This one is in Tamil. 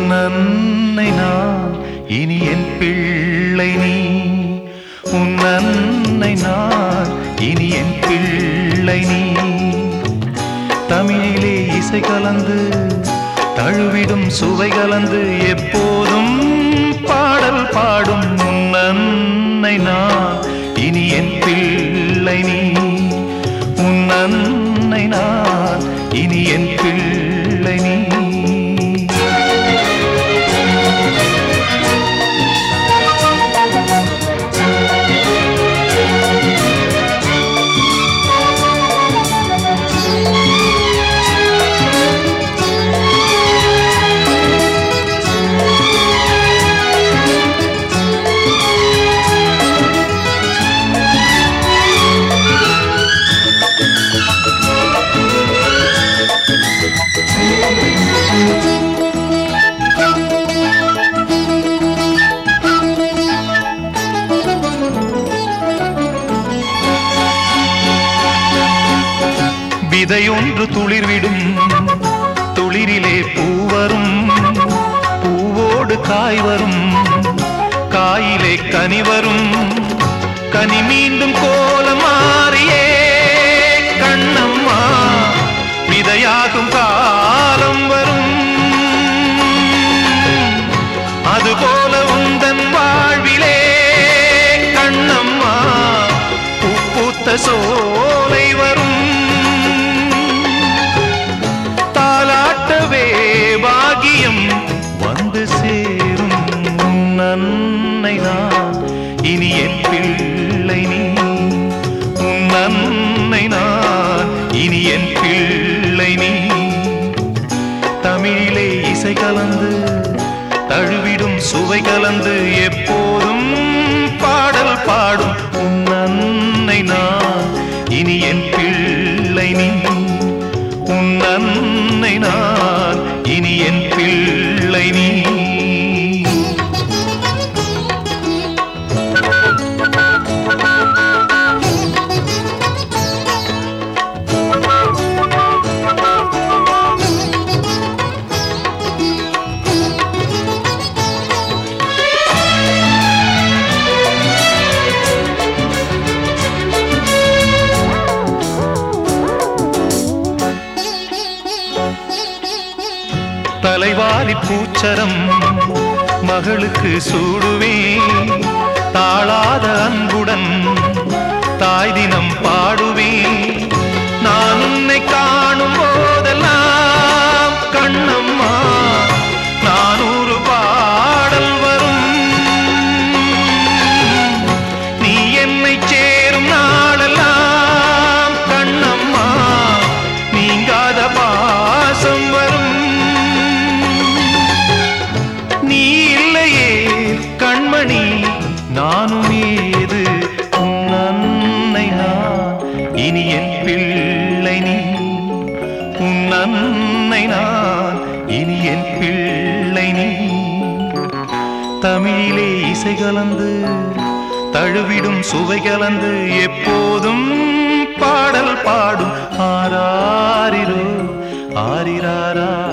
உன் அன்னை நான் இனி என் பிள்ளை நீ உன் அன்னை நான் இனி என் பிள்ளை நீ தமிழிலே இசை கலந்து தழுவிடும் சுவை கலந்து எப்போதும் பாடல் பாடும் உன் அன்னை நான் இனி என் பிள்ளை நீ உன் அன்னை நான் இனி என் பிள்ளை நீ விதையொன்று துளிர்விடும் துளிரிலே பூவரும் பூவோடு காய் வரும் காயிலே கனி வரும் கனி மீண்டும் கோலம் மாறியே கண்ணம்மா விதையாகும் காலம் வரும் அதுபோல உந்தன் வாழ்விலே கண்ணம்மா பூ பூத்த சோலை வரும் தாலாட்டவே பாகியம் வந்து சேரும் உன் அன்னை நான் இனி என் பிள்ளை நீ உன் அன்னை நான் இனி என் பிள்ளை நீ தமிழிலே இசை கலந்து தழுவிடும் சுவை கலந்து எப்போதும் பாடல் பாடும் உன் அன்னை நான் இனி என் பிள்ளை நீ உன் அன்னை நான் இனி என் பிள்ளை நீ தலைவாரி பூச்சரம் மகளுக்கு சூடுவே தாழாத அன்புடன் தாய் தினம் பாடுவே நான் உன்னை காணும் போதெல்லாம் கண்ணம்மா நானூறு பாடல் வரும் நீ என்னை சேரும் நாளெல்லாம் கண்ணம்மா நீங்காத பாசம் வரும் நீ இல்லையே கண்மணி நானும் ஏது உன் அன்னை நான் இனி என் பிள்ளை நீ உன் அன்னை நான் இனி என் பிள்ளை நீ தமிழிலே இசை கலந்து தழுவிடும் சுவை கலந்து எப்போதும் பாடல் பாடும் ஆராரிரோ ஆரிராரா